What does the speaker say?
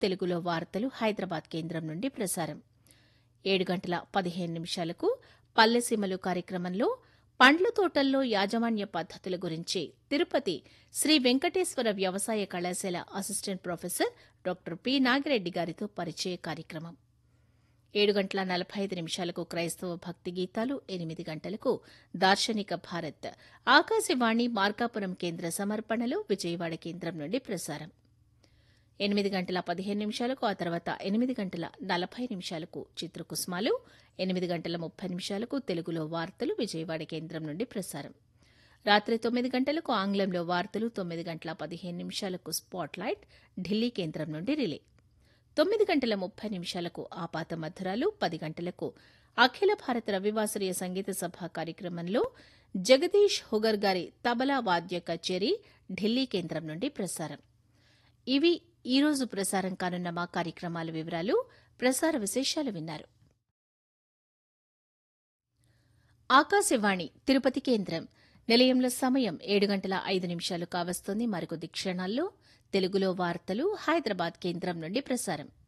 తెలుగులో వార్తలు హైదరాబాద్ కేంద్రం నుండి ప్రసారం ఏడు గంటల పదిహేను నిమిషాలకు పల్లెసీమలు కార్యక్రమంలో పండ్ల తోటల్లో యాజమాన్య పద్దతుల గురించి తిరుపతి శ్రీ వెంకటేశ్వర వ్యవసాయ కళాశాల assistant professor doctor P Nagireddy గారితో పరిచయ కార్యక్రమం ఏడు గంటల నలభై ఐదు నిమిషాలకు క్రైస్తవ భక్తి గీతాలు ఎనిమిది గంటలకు దార్శనిక భారత్ ఆకాశవాణి మార్కాపురం కేంద్ర సమర్పణలో విజయవాడ కేంద్రం నుండి ప్రసారం ఎనిమిది గంటల పదిహేను నిమిషాలకు ఆ తర్వాత ఎనిమిది గంటల నలభై నిమిషాలకు చిత్రకుస్మాలు ఎనిమిది గంటల ముప్పై నిమిషాలకు తెలుగులో వార్తలు విజయవాడ కేంద్రం నుండి ప్రసారం రాత్రి తొమ్మిది గంటలకు ఆంగ్లంలో వార్తలు తొమ్మిది గంటల పదిహేను నిమిషాలకు స్పాట్లైట్ ఢిల్లీ కేంద్రం నుండి రిలే తొమ్మిది గంటల ముప్పై నిమిషాలకు ఆపాత మధురాలు పది గంటలకు అఖిల భారత రవివాసరీయ సంగీత సభ కార్యక్రమంలో జగదీష్ హుగర్ గారి తబలా వాద్య కచేరీ ఢిల్లీ కేంద్రం నుండి ప్రసారం ఇవి ఈ రోజు ప్రసారం కానున్న మా కార్యక్రమాల వివరాలు ప్రసార విశేషాలు విన్నారు ఆకాశవాణి తిరుపతి కేంద్రం నిలయంలో సమయం ఏడు గంటల ఐదు నిమిషాలు కావస్తోంది మరికొద్ది క్షణాల్లో తెలుగులో వార్తలు హైదరాబాద్ కేంద్రం నుండి ప్రసారం